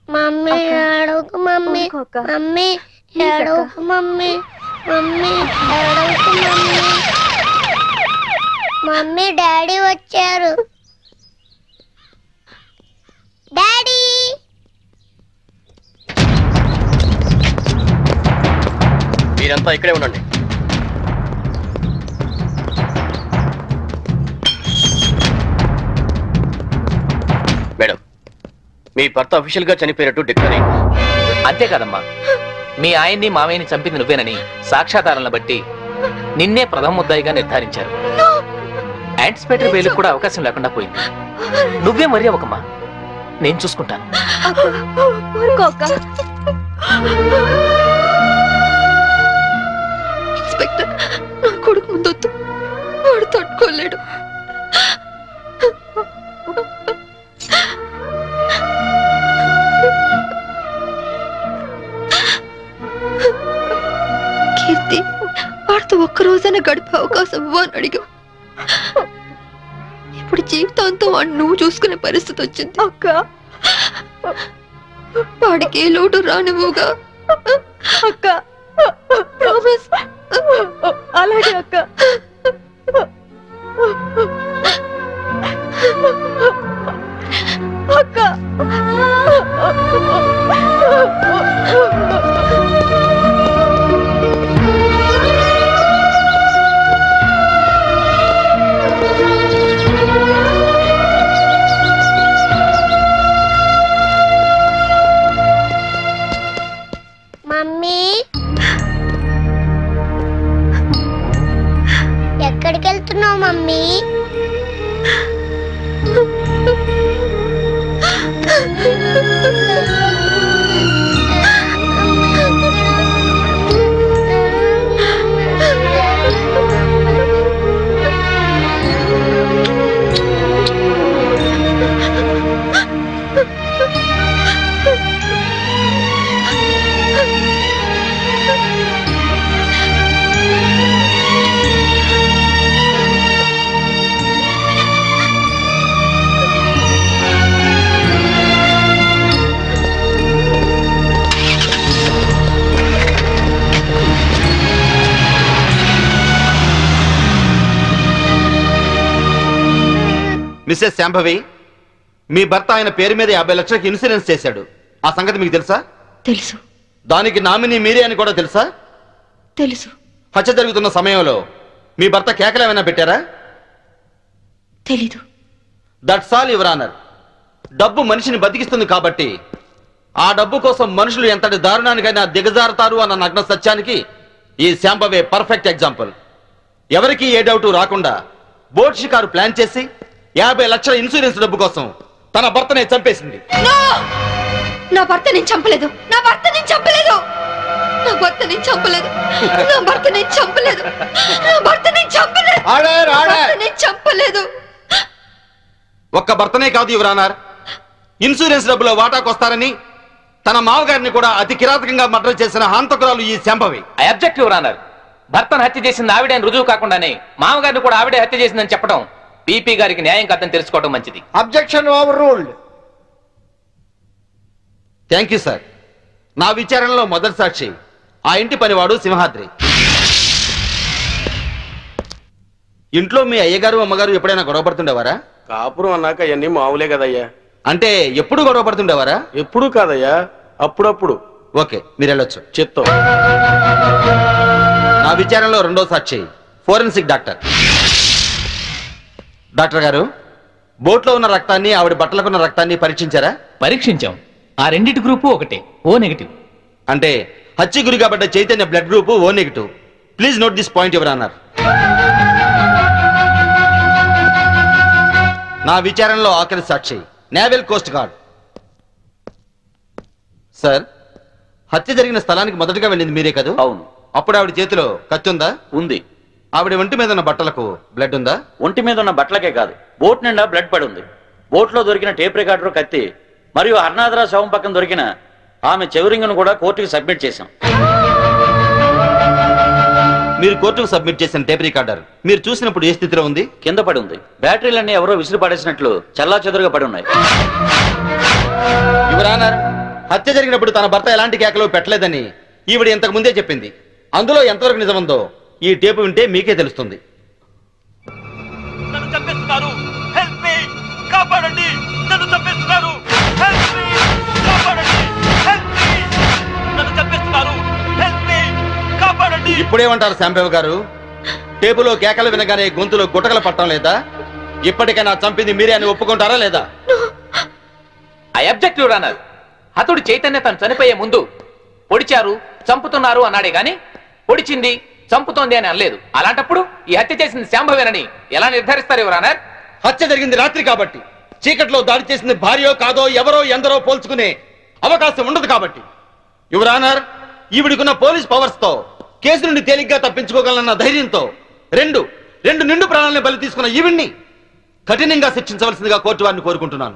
Mummy ఏడవకు mummy mummy ఏడవకు mummy mummy ఏడవకు మమ్మీ మమ్మీ డాడీ వచ్చారు డాడీ మీరంతా ఇక్కడే ఉండండి మేడం మీ భర్త అఫీషియల్ గా చనిపోయినట్టు డిక్లేర్ అయింది అంతే కదమ్మా మీ ఆయన్ని మామయ్యని చంపింది నువ్వేనని సాక్ష్యాధారాలను బట్టి నిన్నే ప్రథమ ముద్దాయిగా నిర్ధారించారు యాంటిసిపేటరీ బెయిల్ కూడా అవకాశం లేకుండా పోయింది నువ్వే మరీ అవకమ్మా నేను చూసుకుంటాను ఇన్స్పెక్టర్ నా కొడుకు ముందొద్దు వాడు తట్టుకోలేడు కీర్తి వాడితో ఒక్క రోజైనా గడిపే అవకాశం ఇవ్వు అని అడిగా ఇప్పుడు జీవితాంతం వాడిని నువ్వు చూసుకునే పరిస్థితి వచ్చింది అక్క వాడికి ఏ లోటు రానివ్వుగా అక్క ప్రామిస్ అలాగే అక్క అక్క మమ్మీ ఎక్కడికి వెళ్తున్నావు మమ్మీ మిస్సెస్ శాంభవి మీ భర్త ఆయన పేరు మీద యాభై లక్షలకి ఇన్సూరెన్స్ చేశాడు ఆ సంగతి మీకు తెలుసా తెలుసు దానికి నామినీ మీరే అని కూడా తెలుసా తెలుసు హత్య జరుగుతున్న సమయంలో మీ భర్త కేకలు ఏమైనా పెట్టారా తెలీదు దట్స్ ఆల్ యువర్ ఆనర్ డబ్బు మనిషిని బతికిస్తుంది కాబట్టి ఆ డబ్బు కోసం మనుషులు ఎంతటి దారుణానికైనా దిగజారుతారు అన్న నగ్న సత్యానికి ఈ శాంపవే పర్ఫెక్ట్ ఎగ్జాంపుల్ ఎవరికి ఏ డౌట్ రాకుండా బోట్ షికారు ప్లాన్ చేసి యాభై లక్షల ఇన్సూరెన్స్ డబ్బు కోసం తన భర్తనే చంపేసింది No! నా భర్త నేను చంపలేదు నా భర్త నేను చంపలేదు నా భర్త నేను చంపలేదు నా భర్త నేను చంపలేదు నా భర్త నేను చంపలేదు ఆర్డర్, నా ఆర్డర్. భర్త నేను చంపలేదు ఒక్క భర్తనే కాదు యువరానార్ ఇన్సూరెన్స్ డబ్బులో వాటాకొస్తారని తన మావగారిని కూడా అతి కిరాతకంగా మర్డర్ చేసిన హంతకురాలు ఈ Shambhavi I object your honour భర్తను హత్య చేసింది ఆవిడే అని రుజువు కాకుండానే మామగారిని కూడా ఆవిడే హత్య చేసిందని చెప్పడం పీపీ గారికి న్యాయం కాదని తెలుసుకోవడం మంచిది objection overruled thank you sir నా విచారణలో మొదటి సాక్షి ఆ ఇంటి పనివాడు సింహాద్రి ఇంట్లో మీ అయ్యగారు అమ్మగారు ఎప్పుడైనా గొడవ పడుతుండేవారా కాపురం అన్నాక అవన్నీ మామూలే కదయ్యా అంటే ఎప్పుడు గొడవ పడుతుండేవారా ఎప్పుడు కాదయ్యా అప్పుడప్పుడు ఓకే మీరు వెళ్ళొచ్చు చిత్తం నా విచారణలో రెండో సాక్షి ఫోరెన్సిక్ డాక్టర్ డాక్టర్ గారు బోట్లో ఉన్న రక్తాన్ని ఆవిడ బట్టలకున్న రక్తాన్ని పరీక్షించారా పరీక్షించాం ఆ రెండిటి గ్రూపు ఒకటే ఓ నెగిటివ్ అంటే హత్య గురి కాబడ్డ Chaitanya blood group O negative please note this point ఎవరు అన్నారు నా విచారణలో ఆఖరి సాక్షి నేవల్ కోస్ట్ గార్డ్ సార్ హత్య జరిగిన స్థలానికి మొదటగా వెళ్ళింది మీరే కదా అవును అప్పుడు ఆవిడ చేతిలో కత్తి ఉందా ఉంది ఆవిడ ఒంటి మీద ఉన్న బట్టలకు బ్లడ్ ఉందా ఒంటి మీద ఉన్న బట్టలకే కాదు బోట్ నిండా బ్లడ్ పడి ఉంది బోట్ లో దొరికిన టేప్ రికార్డర్ కత్తి మరియు హర్నాథరా శవం పక్కన దొరికిన ఆమె చెవిరింగ్ను కూడా కోర్టుకి సబ్మిట్ చేశాం మీరు కోర్టుకు సబ్మిట్ చేసిన టేప్ రికార్డర్ మీరు చూసినప్పుడు ఏ స్థితిలో ఉంది కింద పడి ఉంది బ్యాటరీలన్నీ ఎవరో విసిరి పడేసినట్లు చల్లా చెదురుగా పడి ఉన్నాయి యువర్ ఆనర్ హత్య జరిగినప్పుడు తన భర్త ఎలాంటి కేకలు పెట్టలేదని ఈవిడ ఇంతకు ముందే చెప్పింది అందులో ఎంతవరకు నిజముందో ఈ టేపు వింటే మీకే తెలుస్తుంది నన్ను చంపేస్తున్నారు హెల్ప్ మీ కాపాడండి నన్ను చంపేస్తున్నారు హెల్ప్ మీ కాపాడండి హెల్ప్ మీ నన్ను చంపేస్తున్నారు హెల్ప్ మీ కాపాడండి ఇప్పుడేమంటారు శాంబేవ్ గారు టేపులో కేకలు వినగానే గొంతులో గుటకలు పట్టం లేదా ఇప్పటికైనా చంపింది మీరే అని ఒప్పుకుంటారా లేదా ఐ అబ్జెక్ట్ యువర్ ఆనర్ హతుడు చైతన్య తను చనిపోయే ముందు పొడిచారు చంపుతున్నారు అన్నాడే గాని పొడిచింది చంపుతోంది అని అనలేదు అలాంటప్పుడు ఈ హత్య చేసింది శాంభవేనని ఎలా నిర్ధారిస్తారు యువర్ ఆనర్ హత్య జరిగింది రాత్రి కాబట్టి చీకట్లో దాడి చేసింది భార్యో కాదో ఎవరో ఎందరో పోల్చుకునే అవకాశం ఉండదు కాబట్టి యువరానర్ ఈవిడికున్న పోలీస్ పవర్స్ తో కేసు నుండి తేలిగ్గా తప్పించుకోగలన్న ధైర్యంతో రెండు రెండు నిండు ప్రాణాలను బలి తీసుకున్న ఈవిడ్ని కఠినంగా శిక్షించవలసిందిగా కోర్టు వారిని కోరుకుంటున్నాను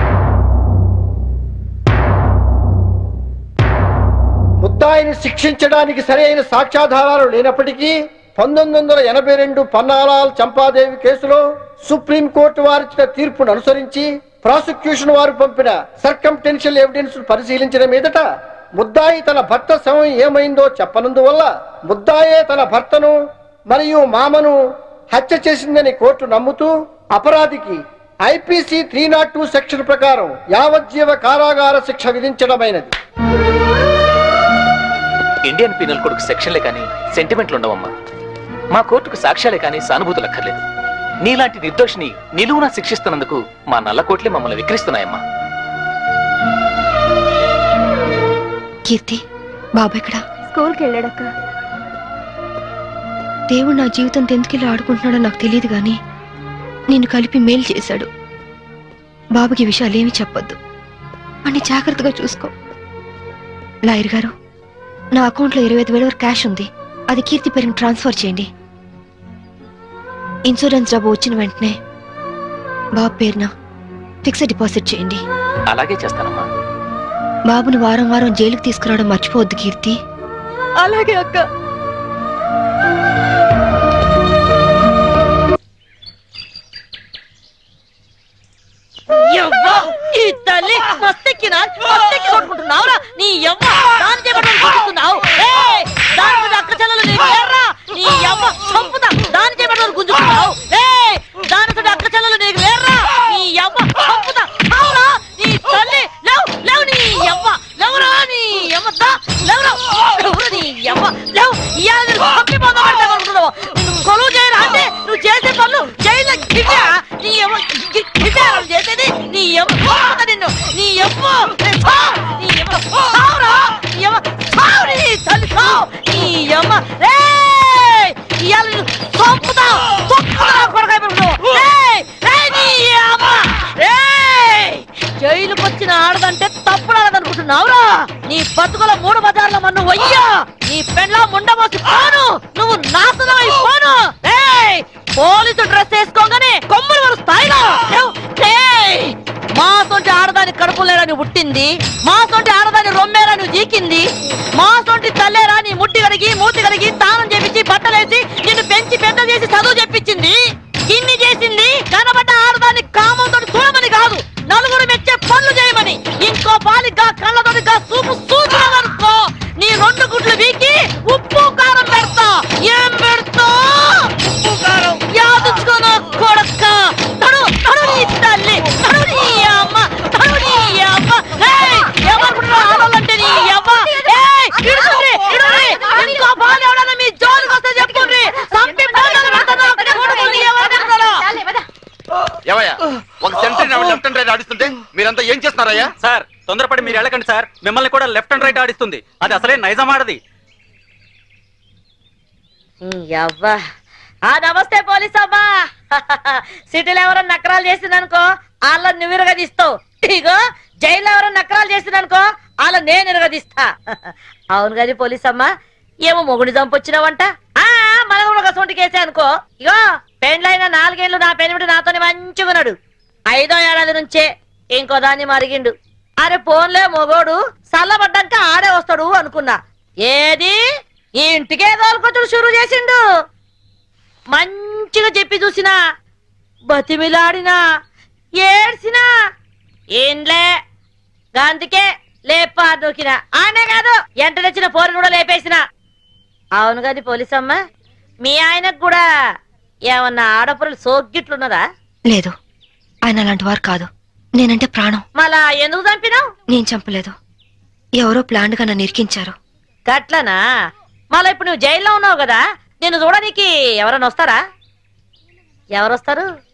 ముద్దాయిని శిక్షించడానికి సరైన సాక్ష్యాధారాలు లేనప్పటికీ పంతొమ్మిది వందల ఎనభై రెండు పన్నాలాల్ చంపాదేవి కేసులో సుప్రీంకోర్టు వారిచ్చిన తీర్పును అనుసరించి ప్రాసిక్యూషన్ వారు పంపిన సర్కంటెన్షియల్ ఎవిడెన్స్ పరిశీలించిన మీదట ముద్దాయి తన భర్త శవం ఏమైందో చెప్పనందువల్ల ముద్దాయే తన భర్తను మరియు మామను హత్య చేసిందని కోర్టు నమ్ముతూ అపరాధికి IPC three not two section ప్రకారం యావజ్జీవ కారాగార శిక్ష విధించడమైనది ఇండియన్ పీనల్ కొడుకు సెక్షన్లే కానీ సెంటిమెంట్లు ఉండవమ్మా మా కోర్టుకు సాక్ష్యాలే కానీ సానుభూతులు అక్కర్లేదు నీలాంటి నిర్దోషిని నిలువునా శిక్షిస్తున్నందుకు మా నల్ల కోట్లే మమ్మల్ని విక్రిస్తున్నాయమ్మా కీర్తి బాబా ఇక్కడ స్కూల్కి వెళ్ళాడక్క దేవుడు నా జీవితం ఎందుకు ఆడుకుంటున్నాడో నాకు తెలియదు కానీ నిన్ను కలిపి మేలు చేశాడు బాబుకి ఈ విషయాలేమీ చెప్పొద్దు అన్ని జాగ్రత్తగా చూసుకో లాయర్ గారు నా అకౌంట్లో ఇరవై ఐదు వేల వరకు క్యాష్ ఉంది అది కీర్తి పేరుకి ట్రాన్స్ఫర్ చేయండి ఇన్సూరెన్స్ డబ్బు వచ్చిన వెంటనే బాబు పేరున ఫిక్స్డ్ డిపాజిట్ చేయండి అలాగే చేస్తానమ్మా బాబుని వారం వారం జైలుకి తీసుకురావడం మర్చిపోవద్దు కీర్తి అలాగే అక్క యవ్వ ఈ తల్లి మస్తెక్కిన మస్తెక్కి కొట్టుకుంటున్నావురా నీ యవ్వ దాని చేయబడి గుంజుతున్నావు ఏయ్ దాని మీద అక్క చెల్లెలు నీకు లేరా నీ యవ్వ చంపుతా దాని చేయబడి గుంజుతున్నావు ఏయ్ దాని మీద అక్క చెల్లెలు నీకు లేరా నీ యవ్వ చంపుతా అవురా నీ తల్లి లేవు లేవు నీ యవ్వ లేవురా నీ యవ్వ దా లేవురా లేవురా నీ యవ్వ లేవు ఇవాళ నేను చంపి పొందబడతా అనుకుంటున్నావు నిన్ను కొలువు చేయరా అంటే నువ్వు చేసే పనులు జైల్లో గిట్టా నీ యవ్వ గి- గిట్టారా నువ్వు చేసేది నీ యవ్వ చంపుతా నిన్ను నీ యవ్వ నేను చావు. నీ యవ్వ చావురా నీ యవ్వ చావు నీ తల్లి చావు నీ యవ్వ రేయ్ ఇవాళ నిన్ను చంపుతా చంపుతా కొడకాయ పెట్టుకున్నావు రేయ్ రేయ్ నీ యవ్వ రేయ్ జైలుకి వచ్చిన ఆడదంటే తప్పుడు ఆడదనుకుంటున్నావురా నీ బతుకుల మూడు బజార్ల మన్ను వయ్యా నీ పెండ్ల ముండమోసి పోను నువ్వు నాశనం అయిపోను ఏయ్ పోలీసు డ్రెస్ వేసుకోగానే కొమ్ములు వరు స్థాయిలో లేవ్, ఏయ్! మా సొంటి ఆడదాని కడుపు లేరని పుట్టింది మా సొంటి ఆడదాని రొమ్మేరని జీకింది మా సొంటి తల్లేరా నీ ముట్టి కడిగి మూతి కడిగి స్నానం చేపించి బట్టలేసి నిన్ను పెంచి పెద్ద చేసి చదువు చెప్పించింది ఇన్ని చేసింది కనబడ్డ ఆడదాన్ని కామంతో చూడమని కాదు నలుగురు మెచ్చే పనులు చేయమని ఇంకో పాలిగా కళ్ళతోటిగా చూపు చూసినావనుకో నీ రెండు గుడ్లు వీకి ఉప్పు కారం పెడతా ఏం పెడతా ఉప్పు కారం యాదుచ్చుకోను కొడక్క తడు తడు నీ తల్లి తడు నీ అమ్మ తడు నీ అమ్మ ఏయ్ ఎవరుకుంటున్నా ఆడాలంటే నీ అమ్మ ఏయ్ ఇడుచుండ్రి ఇడుండ్రి ఇంకో పాలు ఎవడన్నా మీ జోలికి వస్తే చెప్పుండ్రి సంపి పాలు పెడతాను అక్కడే కొడుకుని ఎవరు పెడతారో ఏవయ్యా ఒక సెంటరీ లెఫ్ట్ అండ్ రైట్ ఆడిస్తుంటే మీరంతా ఏం చేస్తున్నారయ్యా సార్ తొందరపడి మీరు వెళ్ళకండి సార్ మిమ్మల్ని కూడా లెఫ్ట్ అండ్ రైట్ ఆడిస్తుంది అది అసలే నైజం ఆడది యవ్వా ఆ నమస్తే పోలీస్ అమ్మా సిటీలో ఎవరైనా నకరాలు చేసిందనుకో వాళ్ళ నువ్వు ఇరగదీస్తావు ఇగో జైల్లో ఎవరైనా నకరాలు చేసిందనుకో వాళ్ళ నేను ఇరగదీస్తా అవును గది పోలీస్ అమ్మా ఏమో మొగుడి చంపొచ్చినావంట ఆ మన కూడా ఒక సొంటి కేసే అనుకో ఇగో పెండ్లైన నాలుగేళ్లు నా పెనిమిటి నాతోనే మంచిగున్నాడు ఐదో ఏడాది నుంచే ఇంకో దాన్ని మరిగిండు అరే పోన్లే మొగోడు చల్లబడ్డాక ఆడే వస్తాడు అనుకున్నా ఏది ఈ ఇంటికే తోలుకొచ్చుడు షురు చేసిండు మంచిగా చెప్పి చూసినా బతిమిలాడినా ఏడ్చినా ఏంలే అందుకే లేపా దూకిన ఆనే కాదు ఎంట తెచ్చిన పోరుని కూడా లేపేసిన అవును కాదు పోలీసమ్మ మీ ఆయనకు కూడా ఏమన్నా ఆడపురలు సోగ్గిట్లున్నదా లేదు ఆయన అలాంటి వారు కాదు నేనంటే ప్రాణం మళ్ళా ఎందుకు చంపినావు నేను చంపలేదు ఎవరో ప్లాండ్ గా నన్ను ఇరికించారు గట్లనా మళ్ళా ఇప్పుడు నువ్వు జైల్లో ఉన్నావు కదా నిన్ను చూడడానికి ఎవరైనా వస్తారా ఎవరు వస్తారు